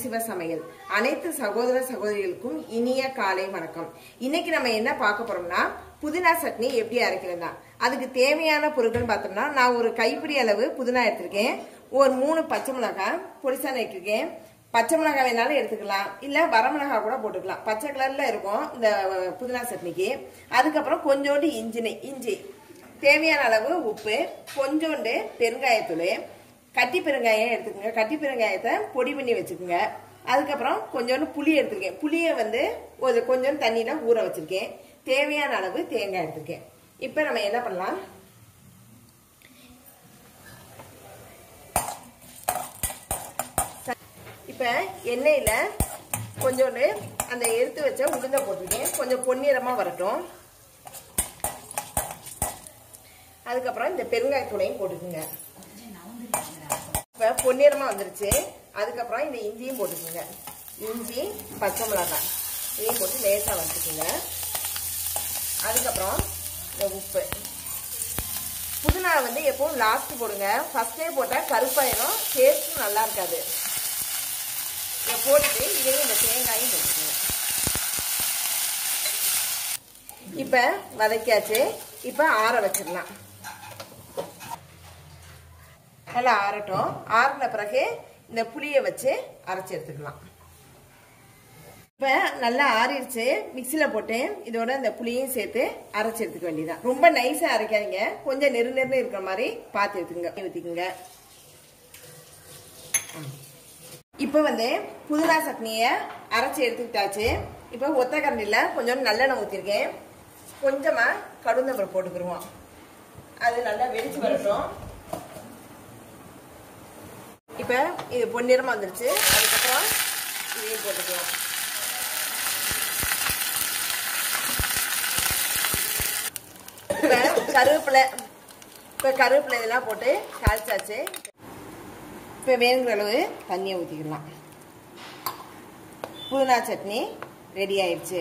சிவ சமையல் அனைத்து சகோதர சகோதரிகளுக்கும் இனிய காலை வணக்கம் இன்னைக்கு நம்ம என்ன பார்க்க போறோம்னா புதினா சட்னி எப்படி அரைக்கிறதா அதுக்கு தேவையான பொருட்கள் பார்த்தோம்னா நான் ஒரு கைப்பிடி அளவு புதினா எடுத்திருக்கேன் ஒரு மூணு பச்சை மிளகாய் பொடிசா நட்டிருக்கேன் பச்சை மிளகாய் வேணாலும் எடுத்துக்கலாம் இல்ல வரமிளகாய் கூட போட்டுக்கலாம் பச்சை கலர்ல இருக்கும் இந்த புதினா சட்னிக்கு அதுக்கப்புறம் கொஞ்சோண்டு இஞ்சினி இஞ்சி தேவையான அளவு உப்பு கொஞ்சோண்டு பெருங்காயத்தூள் கட்டி பெருங்காயம் எடுத்துக்கோங்க கட்டி பெருங்காயத்தை பொடி பண்ணி வச்சுக்கோங்க அதுக்கப்புறம் கொஞ்சோண்டு புளி எடுத்துருக்கேன் புளியை வந்து ஒரு கொஞ்சம் தண்ணியில் ஊற வச்சிருக்கேன் தேவையான அளவு தேங்காய் எடுத்துருக்கேன் இப்போ நம்ம என்ன பண்ணலாம் இப்போ எண்ணெயில் கொஞ்சோண்டு அந்த எடுத்து வச்ச உளுந்த போட்டிருக்கேன் கொஞ்சம் பொன்னிறமாக வரட்டும் அதுக்கப்புறம் இந்த பெருங்காயத்தூளையும் போட்டுக்குங்க இப்போ பொன்னிறமாக வந்துருச்சு அதுக்கப்புறம் இந்த இஞ்சியும் போட்டுக்கோங்க இஞ்சி பச்சை மிளகாய் இதையும் போட்டு லேசாக வச்சுக்கோங்க அதுக்கப்புறம் இந்த உப்பு புதினா வந்து எப்பவும் லாஸ்ட் போடுங்க ஃபர்ஸ்டே போட்டால் கருப்பாயிரும் டேஸ்ட்டும் நல்லா இருக்காது இதை போட்டுட்டு இதையும் இந்த தேங்காயும் போட்டுக்கோங்க இப்போ வதக்கியாச்சு இப்போ ஆற வச்சிடலாம் நல்லா ஆறட்டும் ஆறின பிறகு இந்த புளியை வச்சு அரைச்சி எடுத்துக்கலாம் இப்போ நல்லா ஆறிடுச்சு மிக்சியில் போட்டு இதோட இந்த புளியையும் சேர்த்து அரைச்சி எடுத்துக்க வேண்டியதான் ரொம்ப நைஸாக அரைக்காதீங்க கொஞ்சம் நெரு நெருன்னு இருக்கிற மாதிரி பார்த்து எடுத்துக்கங்க ஊற்றிக்கோங்க இப்போ வந்து புதினா சட்னியை அரைச்சி எடுத்துக்கிட்டாச்சு இப்போ ஒத்த கரண்டியில் கொஞ்சம் நல்லெண்ணெய் ஊற்றிருக்கேன் கொஞ்சமாக கடுந்தம்பரம் போட்டுக்கிருவோம் அது நல்லா வெடிச்சு வரட்டும் இப்போ இது பொன்னிறமாக வந்துருச்சு அதுக்கப்புறம் இதையும் போட்டுக்கலாம் இப்போ கருவேப்பிலை இப்போ கருவேப்பிலை இதெல்லாம் போட்டு தாளிச்சாச்சு இப்போ வேணுங்கிற அளவு தண்ணியை ஊற்றிக்கலாம் புதினா சட்னி ரெடி ஆயிடுச்சு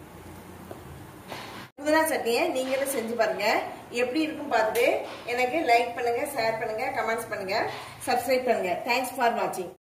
புதினா சட்னியை நீங்களும் செஞ்சு பாருங்க எப்படி இருக்கும் பார்த்துட்டு எனக்கு லைக் பண்ணுங்க ஷேர் பண்ணுங்க கமெண்ட்ஸ் பண்ணுங்க சப்ஸ்கிரைப் பண்ணுங்க தேங்க்ஸ் ஃபார் வாட்சிங்